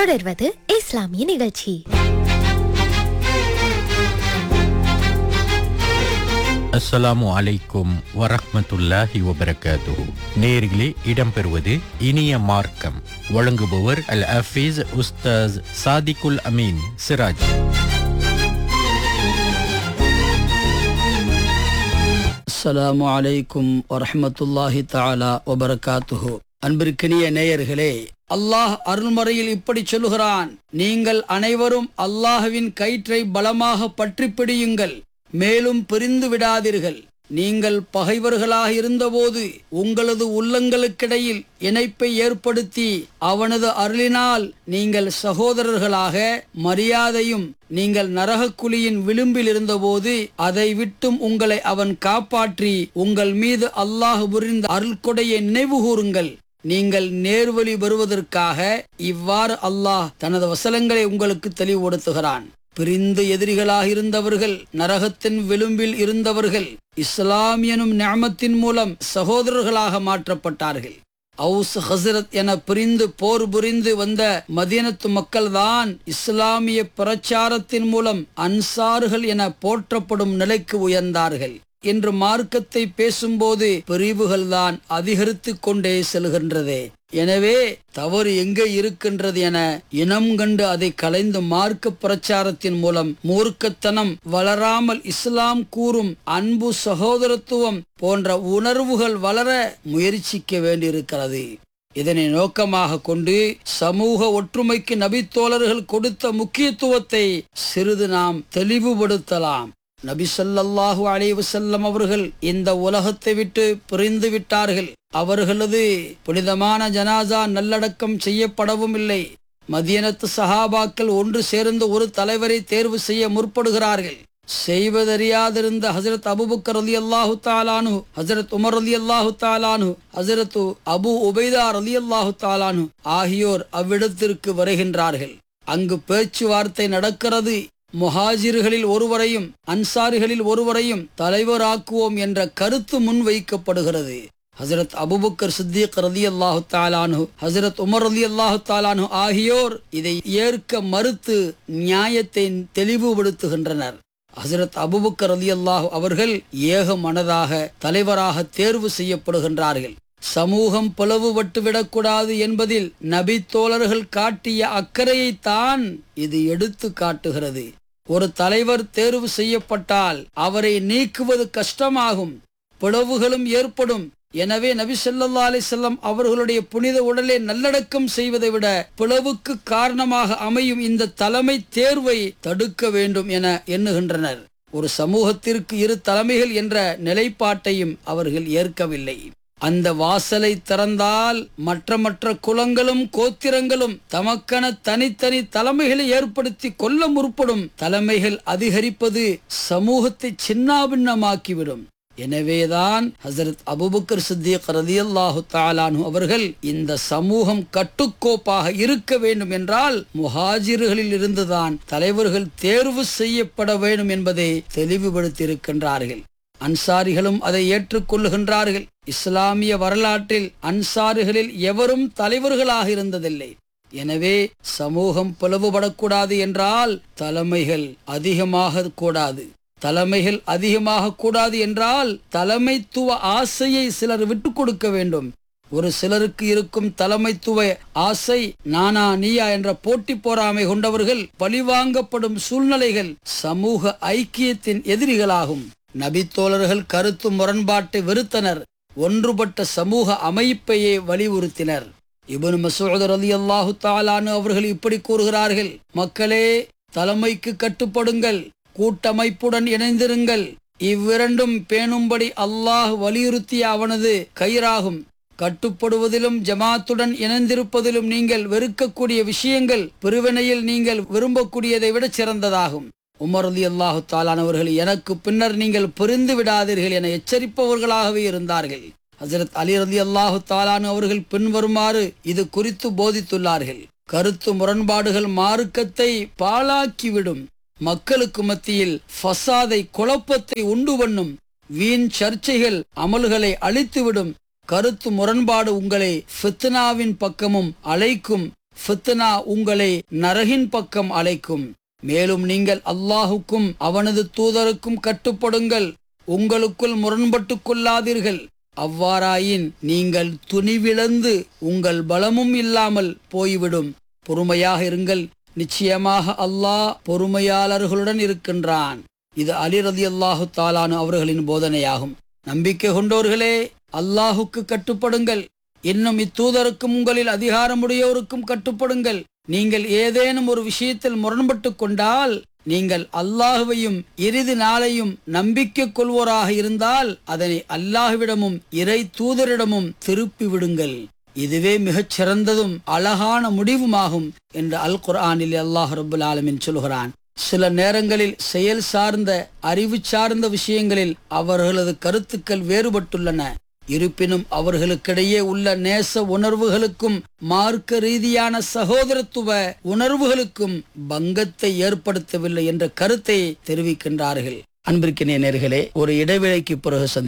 தொடர்வது இஸ்லாமிய நிகழ்ச்சி அஸ்ஸலாமு அலைக்கும் வரஹ்மத்துல்லாஹி வபரகாத்துஹு நேர்களே இடம்பெறுவது இனிய மார்க்கம் வழங்குபவர் அல் அஃபீஸ் உஸ்தாஸ் சாதிகுல் அமீன் சிராஜ் அஸ்ஸலாமு அலைக்கும் வரஹ்மத்துல்லாஹி தஆலா வபரகாத்துஹு அன்பிற்கினிய நேயர்களே அல்லாஹ் அருள்மறையில் இப்படி சொல்லுகிறான் நீங்கள் அனைவரும் அல்லாஹ்வின் கயிற்றை பலமாக பற்றிப் பிடியுங்கள் மேலும் பிரிந்து விடாதீர்கள் நீங்கள் பகைவர்களாக இருந்தபோது உங்களது உள்ளங்களுக்கிடையில் இணைப்பை ஏற்படுத்தி அவனது அருளினால் நீங்கள் சகோதரர்களாக மரியாதையும் நீங்கள் நரகக்குழியின் விளிம்பில் இருந்தபோது அதை விட்டும் உங்களை அவன் காப்பாற்றி உங்கள் மீது அல்லாஹ் புரிந்த அருள்கொடையை நினைவு கூறுங்கள் நீங்கள் நேர்வழி பெறுவதற்காக இவ்வாறு அல்லாஹ் தனது வசனங்களை உங்களுக்கு தெளிவுபடுத்துகிறான் பிரிந்து எதிரிகளாக இருந்தவர்கள் நரகத்தின் விளிம்பில் இருந்தவர்கள் இஸ்லாம் எனும் ஞாமத்தின் மூலம் சகோதரர்களாக மாற்றப்பட்டார்கள் அவுஸ் ஹசரத் என பிரிந்து போர் புரிந்து வந்த மதீனத்து மக்கள்தான் இஸ்லாமிய பிரச்சாரத்தின் மூலம் அன்சார்கள் என போற்றப்படும் நிலைக்கு உயர்ந்தார்கள் என்று மார்க்கத்தை பேசும்போது பிரிவுகள்தான் அதிகரித்து கொண்டே செல்கின்றதே எனவே தவறு எங்கே இருக்கின்றது என இனம் கண்டு அதை கலைந்து மார்க்க பிரச்சாரத்தின் மூலம் மூர்க்கத்தனம் வளராமல் இஸ்லாம் கூறும் அன்பு சகோதரத்துவம் போன்ற உணர்வுகள் வளர முயற்சிக்க வேண்டியிருக்கிறது இதனை நோக்கமாக கொண்டு சமூக ஒற்றுமைக்கு நபித்தோழர்கள் கொடுத்த முக்கியத்துவத்தை சிறிது நாம் தெளிவுபடுத்தலாம் நபி ஸல்லல்லாஹு அலைஹி வஸல்லம் அவர்கள் இந்த உலகத்தை விட்டு பிரிந்து விட்டார்கள் அவர்களது புனிதமான ஜனாசா நல்லடக்கம் செய்யப்படவும் இல்லை மதியனத்து சஹாபாக்கள் ஒன்று சேர்ந்து ஒரு தலைவரை தேர்வு செய்ய முற்படுகிறார்கள் செய்வதறியாதிருந்த ஹசரத் அபுபக்கர் அலி அல்லாஹு தாலானு ஹசரத் உமர் அலி அல்லாஹு தாலானு ஹசரத் அபு உபைதார் அலி அல்லாஹு தாலானு ஆகியோர் அவ்விடத்திற்கு வருகின்றார்கள் அங்கு பேச்சுவார்த்தை நடக்கிறது முஹாஜிர்களில் ஒருவரையும் அன்சாரிகளில் ஒருவரையும் தலைவராக்குவோம் என்ற கருத்து முன்வைக்கப்படுகிறது ஹசரத் அபுபக்கர் சித்திக் ரதி அல்லாஹு தாலானு ஹசரத் உமர் ரதி அல்லாஹு தாலானு ஆகியோர் இதை ஏற்க மறுத்து நியாயத்தை தெளிவுபடுத்துகின்றனர் ஹசரத் அபுபக்கர் ரதி அல்லாஹு அவர்கள் ஏக மனதாக தலைவராக தேர்வு செய்யப்படுகின்றார்கள் சமூகம் பிளவுபட்டு விடக்கூடாது என்பதில் நபி தோழர்கள் காட்டிய அக்கறையைத்தான் இது எடுத்து காட்டுகிறது ஒரு தலைவர் தேர்வு செய்யப்பட்டால் அவரை நீக்குவது கஷ்டமாகும் பிளவுகளும் ஏற்படும் எனவே நபி ஸல்லல்லாஹு அலைஹி வஸல்லம் அவர்களுடைய புனித உடலை நல்லடக்கம் செய்வதை விட பிளவுக்கு காரணமாக அமையும் இந்த தலைமை தேர்வை தடுக்க வேண்டும் என எண்ணுகின்றனர் ஒரு சமூகத்திற்கு இரு தலைமைகள் என்ற நிலைப்பாட்டையும் அவர்கள் ஏற்கவில்லை அந்த வாசலை திறந்தால் மற்ற மற்ற குலங்களும் கோத்திரங்களும் தமக்கென தனித்தனி தலைமைகளை ஏற்படுத்தி கொல்ல முற்படும் தலைமைகள் அதிகரிப்பது சமூகத்தை சின்னாபின்னமாக்கிவிடும் எனவேதான் ஹசரத் அபுபக்கர் சித்திக் ரதியல்லாஹு தாலானு அவர்கள் இந்த சமூகம் கட்டுக்கோப்பாக இருக்க வேண்டும் என்றால் முஹாஜிர்களில் இருந்துதான் தலைவர்கள் தேர்வு செய்யப்பட வேண்டும் என்பதை தெளிவுபடுத்தியிருக்கின்றார்கள் அன்சாரிகளும் அதை ஏற்றுக்கொள்ளுகின்றார்கள் இஸ்லாமிய வரலாற்றில் அன்சாரிகளில் எவரும் தலைவர்களாக இருந்ததில்லை எனவே சமூகம் பிளவுபடக்கூடாது என்றால் தலைமைகள் அதிகமாக கூடாது தலைமைகள் அதிகமாக கூடாது என்றால் தலைமைத்துவ ஆசையை சிலர் விட்டு கொடுக்க வேண்டும் ஒரு சிலருக்கு இருக்கும் தலைமைத்துவ ஆசை நானா நீயா என்ற போட்டி போராமை கொண்டவர்கள் பழிவாங்கப்படும் சூழ்நிலைகள் சமூக ஐக்கியத்தின் எதிரிகளாகும் நபித்தோழர்கள் கருத்து முரண்பாட்டை வெறுத்தனர் ஒன்றுபட்ட சமூக அமைப்பையே வலியுறுத்தினர் இபனு மசூத் ரலி அல்லாஹு தாலானு அவர்கள் இப்படி கூறுகிறார்கள் மக்களே தலைமைக்கு கட்டுப்படுங்கள் கூட்டமைப்புடன் இணைந்திருங்கள் இவ்விரண்டும் பேணும்படி அல்லாஹ் வலியுறுத்திய அவனது கயிறாகும் கட்டுப்படுவதிலும் ஜமாத்துடன் இணைந்திருப்பதிலும் நீங்கள் வெறுக்கக்கூடிய விஷயங்கள் பிரிவினையில் நீங்கள் விரும்பக்கூடியதை விட சிறந்ததாகும் உமர் அலி அல்லாஹு தாலானவர்கள் எனக்கு பின்னர் நீங்கள் புரிந்து விடாதீர்கள் என எச்சரிப்பவர்களாகவே இருந்தார்கள் ஹசரத் அலி ரலி அல்லாஹு தாலானு அவர்கள் பின்வருமாறு இது குறித்து போதித்துள்ளார்கள் கருத்து முரண்பாடுகள் மார்க்கத்தை பாழாக்கிவிடும் மக்களுக்கு மத்தியில் ஃபசாதை குழப்பத்தை உண்டு பண்ணும் வீண் சர்ச்சைகள் அமல்களை அழித்துவிடும் கருத்து முரண்பாடு உங்களை ஃபித்னாவின் பக்கமும் அழைக்கும் ஃபித்னா உங்களை நரகின் பக்கம் அழைக்கும் மேலும் நீங்கள் அல்லாஹுக்கும் அவனது தூதருக்கும் கட்டுப்படுங்கள் உங்களுக்குள் முரண்பட்டுக் கொள்ளாதீர்கள் அவ்வாறாயின் நீங்கள் துணிவிழந்து உங்கள் பலமும் இல்லாமல் போய்விடும் பொறுமையாக இருங்கள் நிச்சயமாக அல்லாஹ் பொறுமையாளர்களுடன் இருக்கின்றான் இது அலி ரதி அல்லாஹு தாலானு அவர்களின் போதனையாகும் நம்பிக்கை கொண்டோர்களே அல்லாஹுக்கு கட்டுப்படுங்கள் இன்னும் இத்தூதருக்கும் உங்களில் அதிகாரமுடையோருக்கும் கட்டுப்படுங்கள் நீங்கள் ஏதேனும் ஒரு விஷயத்தில் முரண்பட்டு கொண்டால் நீங்கள் அல்லாஹுவையும் இறுதி நாளையும் நம்பிக்கை கொள்வோராக இருந்தால் அதனை அல்லாஹுவிடமும் இறை தூதரிடமும் திருப்பி விடுங்கள் இதுவே மிகச் சிறந்ததும் அழகான முடிவுமாகும் என்று அல் குர்ஆனில் அல்லாஹ் ரபுல் ஆலமின் சொல்கிறான் சில நேரங்களில் செயல் சார்ந்த அறிவு சார்ந்த விஷயங்களில் அவர்களது கருத்துக்கள் வேறுபட்டுள்ளன இருப்பினும் அவர்களுக்கிடையே உள்ள நேச உணர்வுகளுக்கும் மார்க்க ரீதியான சகோதரத்துவ உணர்வுகளுக்கும் பங்கத்தை ஏற்படுத்தவில்லை என்ற கருத்தை தெரிவிக்கின்றார்கள் அன்பிற்கினிய நேர்களே ஒரு இடைவேளைக்கு பிறகு சந்தி